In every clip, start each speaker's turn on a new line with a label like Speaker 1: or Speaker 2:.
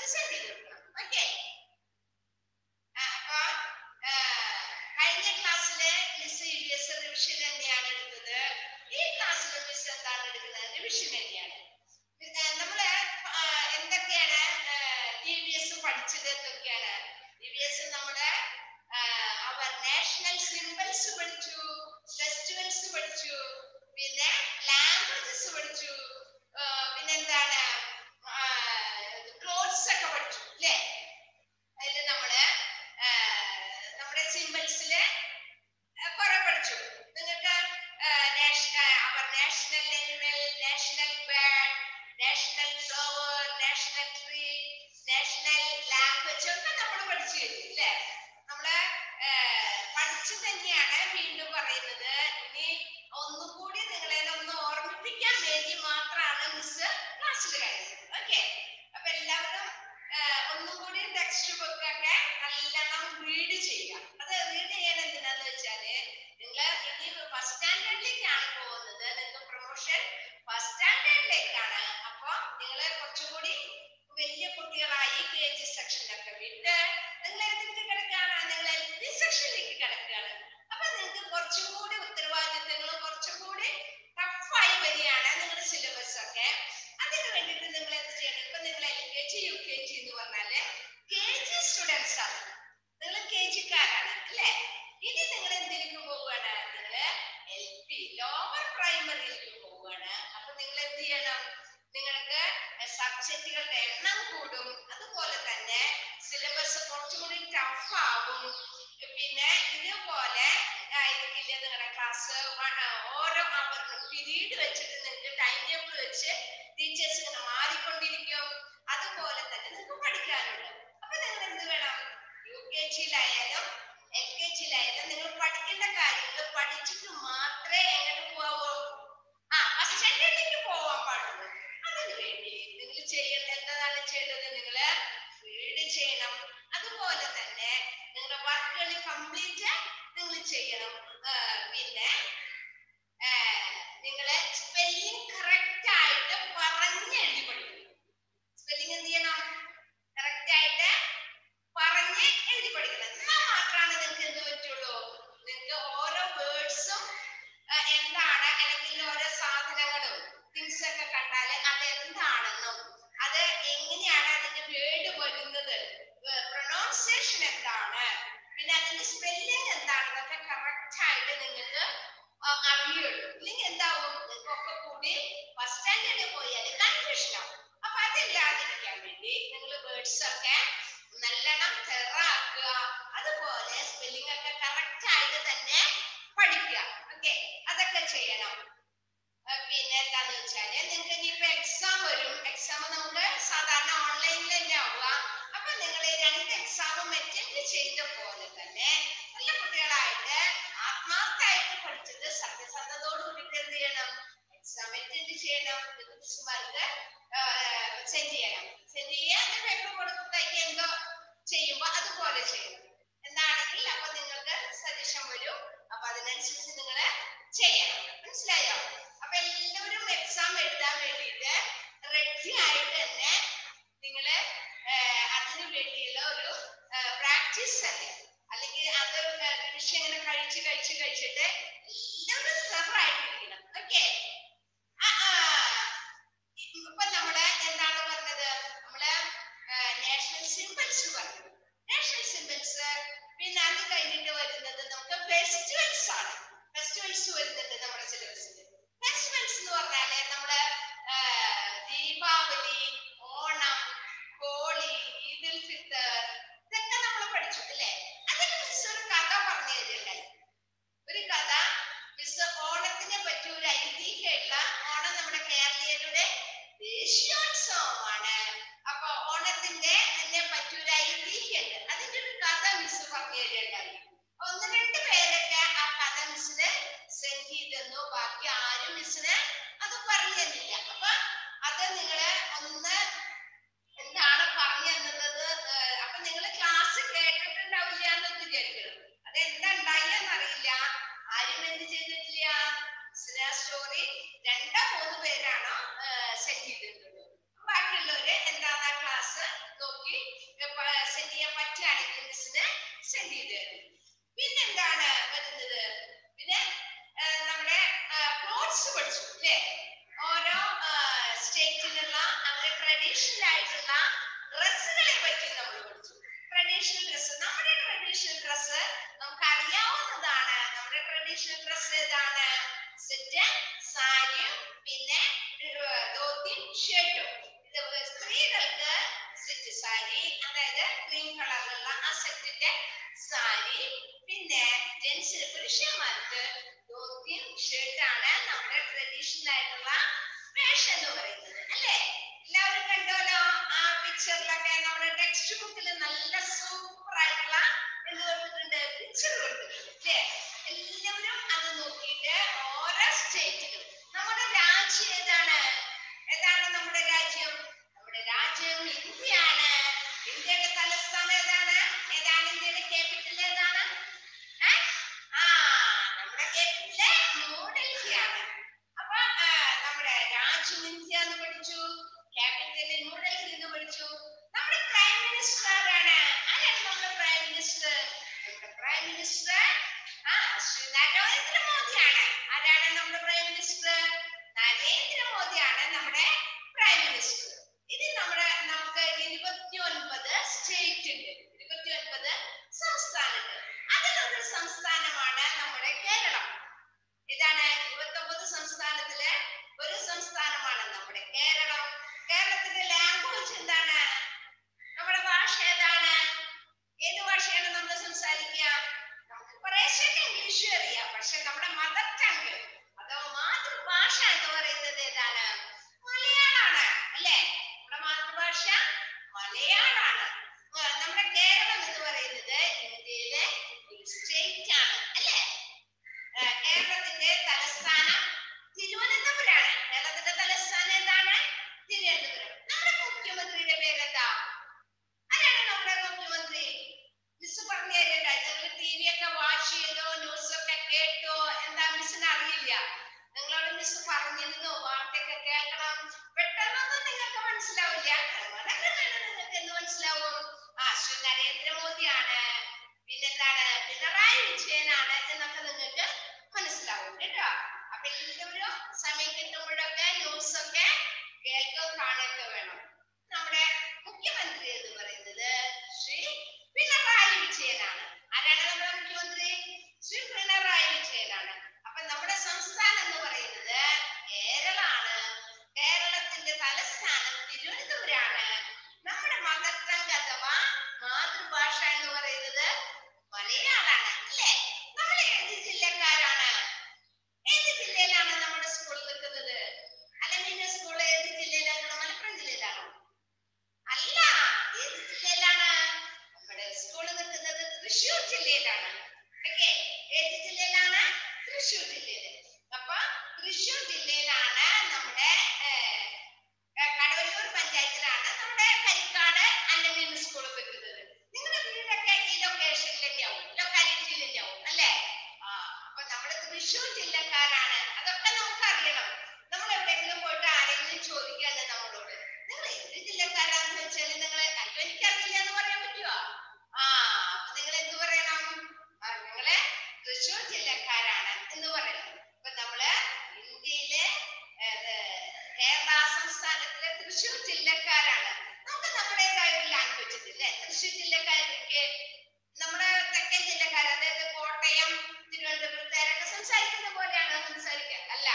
Speaker 1: നമുക്ക് സെൻഡ് ചെയ്ത് കൊടുക്കണം ഓക്കെ അപ്പൊ കഴിഞ്ഞ ക്ലാസ്സിലെ മിസ് ഇ എസ് റിവിഷൻ തന്നെയാണ് എടുത്തത് ഈ ക്ലാസ്സിലെ മിസ് എന്താണ് എടുക്കുന്നത് റിവിഷൻ തന്നെയാണ് ഏഹ് നമ്മള് ആ, എന്തൊക്കെയാണ് ടി വി എസ് പഠിച്ചത് എന്തൊക്കെയാണ് ടി വി എസ് നമ്മുടെ അവർ നാഷണൽ സിംബൽസ് പഠിച്ചു ഫെസ്റ്റിവൽസ് പഠിച്ചു പിന്നെ ലാംഗ്വേജസ് പഠിച്ചു ആ, പിന്നെന്താണ് ക്ലോത്ത്സ് ഒക്കെ പഠിച്ചു അല്ലേ അതിൽ നമ്മള് ആ, നമ്മുടെ സിംബൽസില് കുറെ പഠിച്ചു നിങ്ങൾക്ക് അവർ national animal national bird national flower national tree national language ഒക്കെ നമ്മൾ പഠിച്ചു കഴിഞ്ഞു അല്ലേ നമ്മള് ആ, പഠിച്ചു തന്നെയാണ് വീണ്ടും പറയുന്നത് ഇനി ഒന്നുകൂടി നിങ്ങളെ ഒന്ന് ഓർമ്മിപ്പിക്കാൻ വേണ്ടി മാത്രമാണ് മിസ് ക്ലാസ്സിൽ കഴിഞ്ഞത് ഓക്കെ അപ്പൊ എല്ലാവരും ആ, ഒന്നും കൂടി ടെക്സ്റ്റ് ബുക്ക് ഒക്കെ നല്ലോണം റീഡ് ചെയ്യുക അത് റീഡ് ചെയ്യാൻ എന്തിനാന്ന് വെച്ചാല് നിങ്ങൾ ഇനി ഫസ്റ്റ് സ്റ്റാൻഡേർഡിലേക്കാണ് പോകുന്നത് നിങ്ങൾക്ക് പ്രൊമോഷൻ ഫസ്റ്റ് സ്റ്റാൻഡേർഡിലേക്കാണ് അപ്പൊ നിങ്ങൾ കുറച്ചുകൂടി വലിയ കുട്ടികളായി കെ ജി സെക്ഷനിലൊക്കെ വിട്ട് നിങ്ങൾ എന്തിലേക്ക് കിടക്കുകയാണ് നിങ്ങൾ എൽ പി സെക്ഷനിലേക്ക് കിടക്കുകയാണ് അപ്പൊ നിങ്ങൾക്ക് കുറച്ചും കൂടി ഉത്തരവാദിത്തങ്ങൾ കുറച്ചും കൂടി ടഫായി വരികയാണ് നിങ്ങളുടെ സിലബസ് ഒക്കെ അതിന് വേണ്ടിയിട്ട് നിങ്ങൾ എന്ത് ചെയ്യണം ഇപ്പൊ നിങ്ങൾ L K G U K G എന്ന് പറഞ്ഞാല് കെ ജി സ്റ്റുഡൻസ് ആണ് നിങ്ങൾ കെ ജിക്കാരാണ് അല്ലേ ഇനി നിങ്ങൾ എന്തിലേക്ക് പോവുകയാണ് നിങ്ങൾ എൽ പി ലോവർ പ്രൈമറിയിലേക്ക് പോവുകയാണ് അപ്പൊ നിങ്ങൾ എന്ത് ചെയ്യണം നിങ്ങൾക്ക് സബ്ജക്റ്റുകളുടെ എണ്ണം കൂടും അതുപോലെ തന്നെ സിലബസ് കുറച്ചുകൂടി ടഫ് ആവും പിന്നെ ഇതുപോലെ ആയിരിക്കില്ല നിങ്ങളുടെ ക്ലാസ് ഓരോ അവറിനും പീരീഡ് വെച്ചിട്ട് നിങ്ങൾക്ക് ടൈം ടേബിൾ വെച്ച് ടീച്ചേഴ്സ് ഇങ്ങനെ മാറിക്കൊണ്ടിരിക്കും അതുപോലെ തന്നെ നിങ്ങൾക്ക് പഠിക്കാനുണ്ട് അപ്പൊ നിങ്ങൾ എന്ത് വേണം യു കെ ജിയിലായാലും എൽ കെ ജിയിലായാലും നിങ്ങൾ പഠിക്കേണ്ട കാര്യങ്ങൾ പഠിച്ചിട്ട് മാത്രമേ എങ്ങോട്ട് പോവാവൂ ആ ഫസ്റ്റ് സ്റ്റാൻഡേർഡിലേക്ക് പോവാൻ പാടുള്ളൂ അതിന് വേണ്ടി നിങ്ങൾ ചെയ്യേണ്ട എന്താണ് ചെയ്യേണ്ടത് നിങ്ങൾ റീഡ് ചെയ്യണം അതുപോലെ തന്നെ നിങ്ങളുടെ വർക്കുകൾ കംപ്ലീറ്റ് നിങ്ങൾ ചെയ്യണം ആ, പിന്നെ നിങ്ങൾ സ്പെല്ലിംഗ് കറക്റ്റ് ആയിട്ട് പറഞ്ഞ് എഴുതി പഠിക്കണം സ്പെല്ലിംഗ് എന്ത് ചെയ്യണം കറക്റ്റ് ആയിട്ട് പറഞ്ഞ് എഴുതി പഠിക്കണം എന്നാൽ മാത്രമാണ് നിങ്ങൾക്ക് എന്ത് പറ്റുള്ളൂ നിങ്ങൾക്ക് ഓരോ വേർഡ്സും എന്താണ് അല്ലെങ്കിൽ ഓരോ സാധനങ്ങളും തിങ്സ് ഒക്കെ കണ്ടാല് അത് എന്താണെന്നും അത് എങ്ങനെയാണ് അതിന്റെ വേർഡ് വരുന്നത് പ്രൊനൗൺസിയേഷൻ എന്താണ് പിന്നെ അതിന്റെ സ്പെല്ലിംഗ് എന്താണെന്നൊക്കെ കറക്റ്റ് ആയിട്ട് നിങ്ങൾക്ക് ആ, അറിയുള്ളൂ ഇല്ലെങ്കിൽ എന്താവും നിങ്ങൾക്കൊക്കെ കൂടി ഫസ്റ്റ് സ്റ്റാൻഡേർഡിൽ പോയാൽ കൺഫ്യൂഷൻ ആവും അപ്പൊ അതില്ലാതിരിക്കാൻ വേണ്ടി നിങ്ങൾ വേർഡ്സ് ഒക്കെ നല്ലോണം തെറാക്കുക അതുപോലെ സ്പെല്ലിംഗ് ഒക്കെ കറക്റ്റ് ആയിട്ട് തന്നെ പഠിക്കുക ഓക്കെ അതൊക്കെ ചെയ്യണം ആ, പിന്നെ എന്താന്ന് വെച്ചാല് നിങ്ങൾക്ക് ഇനിയിപ്പോ എക്സാം വരും എക്സാം നമുക്ക് സാധാരണ ഓൺലൈനിൽ തന്നെ ആവുക അപ്പൊ നിങ്ങൾ ഈ രണ്ട് എക്സാമും അറ്റൻഡ് ചെയ്ത പോലെ തന്നെ നല്ല കുട്ടികളായിട്ട് ആത്മാർത്ഥമായിട്ട് പഠിച്ചത് സത്യസന്ധതയോട് കൂടിയിട്ട് എന്ത് ചെയ്യണം എക്സാം അറ്റൻഡ് ചെയ്യണം മിസ്സുമാർക്ക് സെൻഡ് ചെയ്യണം സെൻഡ് ചെയ്യാൻ പേപ്പർ കൊടുത്തിട്ടേക്ക് എന്തോ ചെയ്യുമ്പോ അതുപോലെ ചെയ്യണം എന്താണെങ്കിൽ അപ്പൊ നിങ്ങൾക്ക് സജഷൻ വരും അപ്പൊ അതിനനുസരിച്ച് നിങ്ങൾ ചെയ്യണം മനസ്സിലായോ അപ്പൊ എല്ലാവരും എക്സാം എഴുതാൻ വേണ്ടിയിട്ട് റെഡി ആയിട്ട് തന്നെ നിങ്ങൾ അതിനു വേണ്ടിയുള്ള ഒരു പ്രാക്ടീസ് അല്ലേ അല്ലെങ്കിൽ അത് വിഷയം ഇങ്ങനെ കഴിച്ച് കഴിച്ച് കഴിച്ചിട്ട് എല്ലാവരും സെറായിട്ടിരിക്കണം ഓക്കെ ഇപ്പൊ നമ്മള് എന്താണ് പറഞ്ഞത് നമ്മള് നാഷണൽ സിംബൽസ് പറഞ്ഞു നാഷണൽ സിംബൽസ് പിന്നെ അത് കഴിഞ്ഞിട്ട് വരുന്നത് നമുക്ക് ഫെസ്റ്റിവൽസ് ആണ് ഫെസ്റ്റിവൽസ് വരുന്നുണ്ട് നമ്മുടെ സിലബസിൽ ഫെസ്റ്റിവൽസ് എന്ന് പറഞ്ഞാല് നമ്മള് ആ, ദീപാവലി ഓണം ഹോളി ഈദുൽ ഫിത്തർ ഇതൊക്കെ നമ്മൾ പഠിച്ചു അല്ലേ അതിന് മിസ് ഒരു കഥ പറഞ്ഞു തരുന്നുണ്ടായി ഒരു കഥ മിസ് ഓണത്തിനെ പറ്റി ഒരു ഐതിഹ്യമുള്ള ഓണം നമ്മുടെ കേരളീയരുടെ ദേശീയോത്സവമാണ് അപ്പൊ ഓണത്തിന്റെ തന്നെ പറ്റി ഒരു ഐതിഹ്യമുണ്ട് അതിന്റെ ഒരു കഥ മിസ് പറഞ്ഞു തരുന്നുണ്ടായി ഒന്ന് രണ്ട് പേരൊക്കെ ആ കഥ മിസ്സിന് സെൻഡ് ചെയ്തെന്നു ബാക്കി ആരും മിസ്സിന് അത് പറഞ്ഞു നോക്കി സെൻഡ് ചെയ്യാൻ പറ്റുകയാണെങ്കിൽ മിസ്സിന് സെൻഡ് ചെയ്ത് തരും പിന്നെന്താണ് വരുന്നത് പിന്നെ ആ, നമ്മുടെ ക്ലോത്ത്സ് പഠിച്ചു അല്ലേ ഓരോ സ്റ്റേറ്റിലുള്ള അവരുടെ ട്രഡീഷണൽ ആയിട്ടുള്ള ഡ്രസ്സുകളെ പറ്റി നമ്മൾ പഠിച്ചു ട്രഡീഷണൽ ഡ്രസ്സ് നമ്മുടെ ട്രഡീഷണൽ ഡ്രസ്സ് നമുക്ക് അറിയാവുന്നതാണ് നമ്മുടെ ട്രഡീഷണൽ ഡ്രസ്സ് ഏതാണ് സെറ്റ് സാരിയും പിന്നെ ഏർ, ധോത്തിയും ഷർട്ടും ഇത് സ്ത്രീകൾക്ക് സെറ്റ് സാരി അതായത് ക്രീം കളറിലുള്ള ആ സെറ്റിന്റെ സാരി പിന്നെ ജെന്റ്സ് പുരുഷന്മാർക്ക് ധോത്തിയും ഷർട്ടാണ് നമ്മുടെ ട്രഡീഷണൽ ആയിട്ടുള്ള വേഷം എന്ന് പറയുന്നത് അല്ലേ എല്ലാവരും കണ്ടോലോ ആ പിക്ചറിലൊക്കെ നമ്മുടെ ടെക്സ്റ്റ് ബുക്കിൽ നല്ല സൂപ്പർ ആയിട്ടുള്ള എന്ത് കൊടുത്തിട്ടുണ്ട് പിക്ചർ കൊടുത്തിട്ടുണ്ട് അല്ലേ എല്ലാവരും അത് നോക്കിയിട്ട് ഓരോ സ്റ്റേറ്റിലും നമ്മുടെ രാജ്യം ഏതാണ് ഏതാണ് നമ്മുടെ രാജ്യം നമ്മുടെ രാജ്യം ഇന്ത്യയാണ് ഇന്ത്യയുടെ തലസ്ഥാനം ഏതാണ് ഏതാണ് ഇന്ത്യയുടെ ക്യാപിറ്റൽ ഏതാണ് ഏ? ആ നമ്മുടെ ക്യാപിറ്റല് ന്യൂഡൽഹിയാണ് അപ്പൊ ആ, നമ്മുടെ രാജ്യം ഇന്ത്യ എന്ന് പഠിച്ചു ക്യാപിറ്റൽ ന്യൂഡൽഹി എന്ന് പഠിച്ചു നമ്മുടെ പ്രൈം മിനിസ്റ്റർ ആരാണ് ആരാണ് നമ്മുടെ പ്രൈം മിനിസ്റ്റർ നമ്മുടെ പ്രൈം മിനിസ്റ്റർ ആ ശ്രീ നരേന്ദ്രമോദിയാണ് ആരാണ് നമ്മുടെ പ്രൈം മിനിസ്റ്റർ നരേന്ദ്രമോദിയാണ് നമ്മുടെ പ്രൈം മിനിസ്റ്റർ ഇത് നമ്മുടെ നമുക്ക് ഇരുപത്തി ഒൻപത് സ്റ്റേറ്റ് ഉണ്ട് ഇരുപത്തി ഒൻപത് സംസ്ഥാനമുണ്ട് അതിലൊരു സംസ്ഥാനമാണ് നമ്മുടെ കേരളം ഇതാണ് ഇരുപത്തി ഒമ്പത് സംസ്ഥാനത്തിലെ ഒരു സംസ്ഥാനമാണ് നമ്മുടെ കേരളം കേരളത്തിന്റെ ലാംഗ്വേജ് എന്താണ് നമ്മുടെ ഭാഷ ഏതാണ് ഏത് ഭാഷയാണ് നമ്മൾ സംസാരിക്കുക നമുക്ക് കുറേശ്ശൊക്കെ ഇംഗ്ലീഷ് അറിയാം പക്ഷെ നമ്മുടെ മദർ ടങ് അഥവാ മാതൃഭാഷ എന്ന് പറയുന്നത് ഏതാണ് മലയാളാണ് അല്ലേ നമ്മുടെ മാതൃഭാഷ മലയാളാണ് ആ, നമ്മുടെ കേരളം എന്ന് പറയുന്നത് ഇന്ത്യയിലെ ഒരു സ്റ്റേറ്റ് ആണ് അല്ലേ ആ, കേരളത്തിന്റെ തലസ്ഥാനം തിരുവനന്തപുരമാണ് കേരളത്തിന്റെ തലസ്ഥാനം എന്താണ് തിരുവനന്തപുരം നമ്മുടെ മുഖ്യമന്ത്രിയുടെ പേരെന്താ ആരാണ് നമ്മുടെ മുഖ്യമന്ത്രി മിസ് പറഞ്ഞു തരണ്ട നിങ്ങൾ ടി വി ഒക്കെ വാച്ച് ചെയ്തോ ന്യൂസ് ഒക്കെ കേട്ടോ എന്താ മിസ്സിന് അറിയില്ല നിങ്ങളോട് മിസ് പറഞ്ഞിരുന്നു വാർത്തയൊക്കെ കേൾക്കണം പെട്ടെന്നൊന്നും നിങ്ങൾക്ക് മനസ്സിലാവില്ല ക്രമേണ നിങ്ങൾക്ക് എന്ത് മനസ്സിലാവും ആ ശ്രീ നരേന്ദ്രമോദിയാണ് പിന്നെന്താണ് പിണറായി വിജയനാണ് എന്നൊക്കെ നിങ്ങൾക്ക് മനസ്സിലാവും കേട്ടോ അപ്പൊ എല്ലാവരും സമയം കിട്ടുമ്പോഴൊക്കെ ന്യൂസ് ഒക്കെ കേൾക്കുക കാണുകയൊക്കെ വേണം നമ്മുടെ മുഖ്യമന്ത്രി എന്ന് പറയുന്നത് ശ്രീ പിണറായി വിജയനാണ് ആരാണ് നമ്മുടെ മുഖ്യമന്ത്രി ശ്രീ പിണറായി വിജയനാണ് അപ്പൊ നമ്മുടെ സംസ്ഥാനം എന്ന് പറയുന്നത് കേരളാണ് കേരളത്തിന്റെ തലസ്ഥാനം തിരുവനന്തപുരാണ് നമ്മുടെ മദർ ടങ് അഥവാ മാതൃഭാഷ എന്ന് പറയുന്നത് മലയാളാണ് അല്ലേ നമ്മൾ ഏത് ജില്ലക്കാരാണ് ഏത് ജില്ലയിലാണ് നമ്മുടെ സ്കൂൾ നിൽക്കുന്നത് അല്ലെങ്കിൽ സ്കൂൾ ഏത് ജില്ലയിലാണ് മലപ്പുറം ജില്ലയിലാണോ അല്ല ഏത് ജില്ലയിലാണ് നമ്മുടെ സ്കൂൾ നിൽക്കുന്നത് തൃശ്ശൂർ ജില്ലയിലാണ് ഓക്കെ ഏത് ജില്ലയിലാണ് തൃശ്ശൂർ ജില്ലയിൽ അപ്പൊ തൃശ്ശൂർ ജില്ലയിലാണ് നമ്മുടെ ഏർ, ഏർ, കടവല്ലൂർ പഞ്ചായത്തിലാണ് നമ്മുടെ കരിക്കാട് അല്ലെങ്കിൽ സ്കൂൾ നിൽക്കുന്നത് നിങ്ങളുടെ വീടൊക്കെ ഈ ലൊക്കേഷനിൽ തന്നെയാവും ലൊക്കാലിറ്റിയിൽ തന്നെയാവും അല്ലേ ആ അപ്പൊ നമ്മുടെ തൃശ്ശൂർ ജില്ലക്കാരാണ് അതൊക്കെ നമുക്ക് അറിയണം നമ്മൾ എവിടെയെങ്കിലും പോയിട്ട് ആരെങ്കിലും ചോദിക്കാല്ല നമ്മളോട് നിങ്ങൾ ഏത് ജില്ലക്കാരാന്ന് വെച്ചാൽ നിങ്ങൾ അയ്യോ എനിക്കറിയില്ല എന്ന് പറയാൻ പറ്റുമോ ആ അപ്പൊ നിങ്ങൾ എന്ത് പറയണം ആ നിങ്ങള് തൃശ്ശൂർ ജില്ലക്കാരാണ് എന്ന് പറയണം അപ്പൊ നമ്മള് ഇന്ത്യയിലെ ഏത്, കേരള സംസ്ഥാനത്തിലെ തൃശ്ശൂർ ജില്ലക്കാരാണ് നമുക്ക് നമ്മുടേതായ ഒരു ലാംഗ്വേജ് ഉണ്ട് അല്ലേ തൃശ്ശൂർ ജില്ലക്കാർക്ക് നമ്മുടെ തെക്കൻ ജില്ലക്കാർ അതായത് കോട്ടയം തിരുവനന്തപുരത്തുകാരൊക്കെ സംസാരിക്കുന്ന പോലെയാണ് സംസാരിക്കുക അല്ല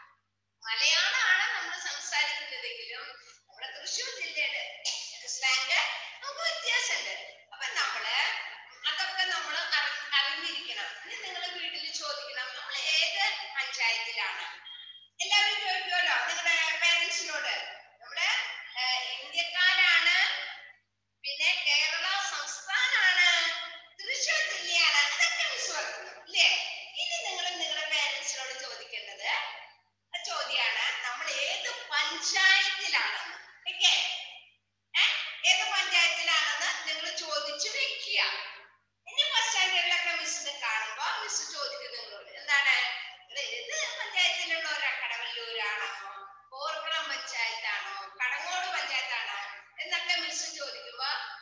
Speaker 1: മലയാളമാണ് നമ്മൾ സംസാരിക്കുന്നതെങ്കിലും നമ്മുടെ തൃശ്ശൂർ ജില്ലയുടെ സ്ലാങ് നമുക്ക് വ്യത്യാസമുണ്ട് അപ്പൊ നമ്മള് അതൊക്കെ നമ്മൾ അറിഞ്ഞിരിക്കണം ഇനി നിങ്ങൾ വീട്ടിൽ ചോദിക്കണം നമ്മൾ ഏത് പഞ്ചായത്തിലാണ് എല്ലാവരും ചോദിക്കുമല്ലോ നിങ്ങളുടെ പേരൻസിനോട് നമ്മുടെ ഏഹ്, ഇന്ത്യക്കാരാണ് പിന്നെ കേരള സംസ്ഥാനാണ് തൃശ്ശൂർ ജില്ലയാണ് അതൊക്കെ മിസ് പറഞ്ഞു ഇല്ലേ ഇനി നിങ്ങൾ നിങ്ങളുടെ പേരൻസിനോട് ചോദിക്കേണ്ടത് ആ ചോദ്യമാണ് നമ്മൾ ഏത് പഞ്ചായത്തിലാണെന്ന് ഓക്കെ ഏത് പഞ്ചായത്തിലാണെന്ന് നിങ്ങൾ ചോദിച്ചു വെക്കുക ഇനി ബസ് സ്റ്റാൻഡുകളിലൊക്കെ മിസ്സിനെ കാണുമ്പോ മിസ് ചോദിക്കും നിങ്ങളോട് എന്താണ് നിങ്ങൾ ഏത് പഞ്ചായത്തിലുള്ളവരാ കടവല്ലൂരാണോ കോർക്കുളം പഞ്ചായത്താണോ കടങ്ങോട് പഞ്ചായത്താണോ എന്നൊക്കെ മിസ് ചോദിക്കുമ്പോ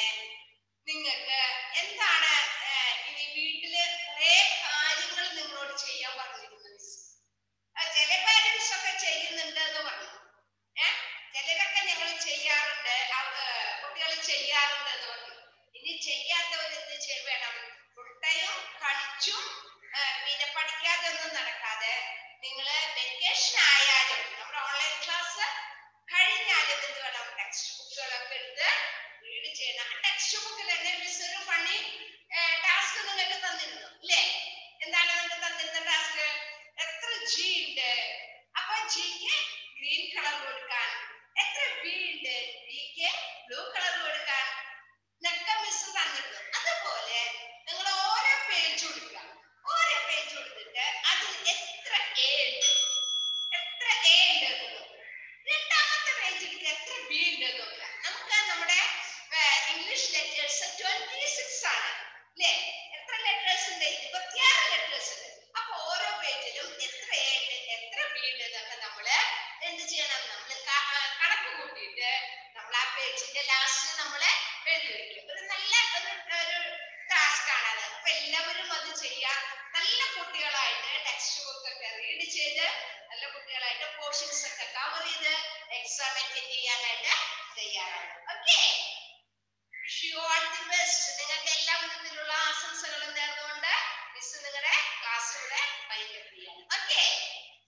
Speaker 1: തന്നെ നിങ്ങൾക്ക് എന്താണ് ഏഹ്, ഇനി വീട്ടില് കുറെ കാര്യങ്ങൾ നിങ്ങളോട് ചെയ്യാൻ പറഞ്ഞിരുന്നു മിസ് ചില പാരന്റ്സ് ഒക്കെ ചെയ്യുന്നുണ്ട് എന്ന് പറഞ്ഞു ഏഹ് ചിലരൊക്കെ ഞങ്ങൾ ചെയ്യാറുണ്ട് കുട്ടികൾ ചെയ്യാറുണ്ട് എന്ന് പറഞ്ഞു ഇനി ചെയ്യാത്തവർ എന്ത് ചെയ്യ- വേണം ഫുൾ ടൈം കളിച്ചും ആ, പിന്നെ പഠിക്കാതെ ഒന്നും നടക്കാതെ നിങ്ങൾ വെക്കേഷൻ ആയാലും നമ്മുടെ ഓൺലൈൻ ക്ലാസ് കഴിഞ്ഞാലും എന്ത് വേണം ടെക്സ്റ്റ് ബുക്കുകളൊക്കെ എടുത്ത് റീഡ് ചെയ്യണം ആ ടെക്സ്റ്റ് ബുക്കിൽ തന്നെ മിസ് ഒരു പണി ടാസ്ക് നിങ്ങൾക്ക് തന്നിരുന്നു ഇല്ലേ എന്താണ് നിങ്ങൾക്ക് തന്നിരുന്ന ടാസ്ക് എത്ര ജി ഉണ്ട് അപ്പൊ ജിക്ക് ഗ്രീൻ കളർ കൊടുക്കാൻ എത്ര ബി ഉണ്ട് ബിക്ക് ബ്ലൂ കളർ കൊടുക്കാൻ എന്നൊക്കെ മിസ് തന്നിരുന്നു അതുപോലെ നിങ്ങൾ ഓരോ പേജ് കൊടുക്കുക ഓരോ പേജ് കൊടുത്തിട്ട് അതിൽ എത്ര എ ഉണ്ട് എത്ര എ ഉണ്ട് എന്ന് നോക്കുക രണ്ടാമത്തെ പേജ് എടുക്കുക എത്ര ബി ഉണ്ട് എന്ന് നോക്കുക നമുക്ക് നമ്മുടെ ഇംഗ്ലീഷ് ലെറ്റേഴ്സ് ട്വന്റി സിക്സ് ആണ് അല്ലേ എത്ര ലെറ്റേഴ്സ് ഉണ്ട് ഇരുപത്തിയാറ് ലെറ്റേഴ്സ് ഉണ്ട് അപ്പൊ ഓരോ പേജിലും എത്ര എ ഉണ്ട് എത്ര ബി ഉണ്ട് എന്നൊക്കെ നമ്മള് എന്ത് ചെയ്യണം നമ്മൾ കണക്ക് കൂട്ടിയിട്ട് നമ്മൾ ആ പേജിന്റെ ലാസ്റ്റ് നമ്മള് എഴുതി വെക്കും ഒരു നല്ല ഒരു ഒരു ടാസ്ക് ആണ് അത് അപ്പൊ എല്ലാവരും അത് ചെയ്യാം നല്ല കുട്ടികളായിട്ട് ടെക്സ്റ്റ് ബുക്ക് ഒക്കെ റീഡ് ചെയ്ത് നല്ല കുട്ടികളായിട്ട് പോർഷൻസ് ഒക്കെ കവർ ചെയ്ത് എക്സാം അറ്റൻഡ് ചെയ്യാനായിട്ട് തയ്യാറാണ് okay wish you all the best നിങ്ങൾക്ക് എല്ലാ വിധത്തിലുള്ള ആശംസകളും നേർന്നുകൊണ്ട് മിസ് നിങ്ങളുടെ ക്ലാസ് ഇവിടെ വൈകിട്ട് ചെയ്യാണ് ഓക്കെ